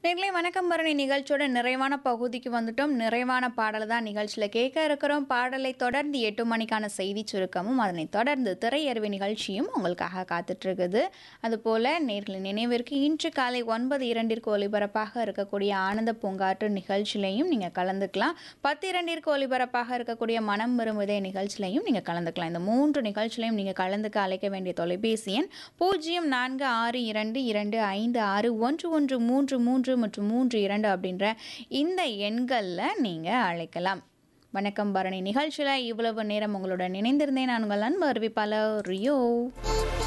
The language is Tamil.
நேர்களே வணக்கம் பரணி நிகழ்ச்சியோட நிறைவான பகுதிக்கு வந்துட்டோம் நிறைவான பாடல் தான் நிகழ்ச்சியில் கேட்க இருக்கிறோம் பாடலை தொடர்ந்து எட்டு மணிக்கான செய்தி சுருக்கமும் அதனைத் தொடர்ந்து திரையறிவு நிகழ்ச்சியும் உங்களுக்காக காத்துட்டு இருக்குது அதுபோல் நேர்களின் நினைவிற்கு இன்று காலை ஒன்பது இரண்டிற்கு ஒலிபரப்பாக இருக்கக்கூடிய ஆனந்த பூங்காற்று நிகழ்ச்சியிலையும் நீங்கள் கலந்துக்கலாம் பத்து இரண்டிற்கு ஒலிபரப்பாக இருக்கக்கூடிய மனம் விரும்புதே நிகழ்ச்சியிலையும் நீங்கள் கலந்துக்கலாம் இந்த மூன்று நிகழ்ச்சியிலையும் நீங்கள் கலந்துக்க அழைக்க வேண்டிய தொலைபேசி எண் பூஜ்ஜியம் நான்கு ஆறு இரண்டு இரண்டு ஐந்து ஆறு ஒன்று ஒன்று மூன்று மூன்று மற்றும் மூன்று இரண்டு அப்படின்ற இந்த எண்களில் நீங்கள் அழைக்கலாம் வணக்கம் பரணி நிகழ்ச்சியில் இவ்வளவு நேரம் உங்களுடன் இணைந்திருந்தேன் நான் உங்கள் அன்பு அறிவிப்பாளர் ரியோ